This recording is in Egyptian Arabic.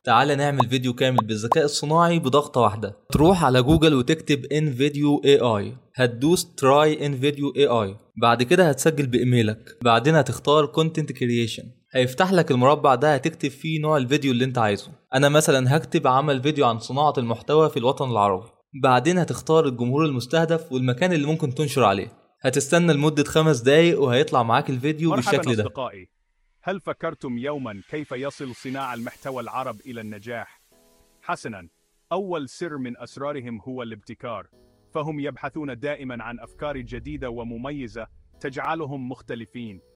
تعال نعمل فيديو كامل بالذكاء الصناعي بضغطة واحدة تروح على جوجل وتكتب ان فيديو اي اي هتدوس تراي ان فيديو اي اي بعد كده هتسجل بايميلك بعدين هتختار كونتنت كرييشن هيفتح لك المربع ده هتكتب فيه نوع الفيديو اللي انت عايزه انا مثلا هكتب عمل فيديو عن صناعة المحتوى في الوطن العربي بعدين هتختار الجمهور المستهدف والمكان اللي ممكن تنشر عليه هتستنى لمدة خمس دقايق وهيطلع معاك الفيديو مرحبا بالشكل ده أصدقائي هل فكرتم يوما كيف يصل صناع المحتوى العرب إلى النجاح؟ حسنا أول سر من أسرارهم هو الابتكار فهم يبحثون دائما عن أفكار جديدة ومميزة تجعلهم مختلفين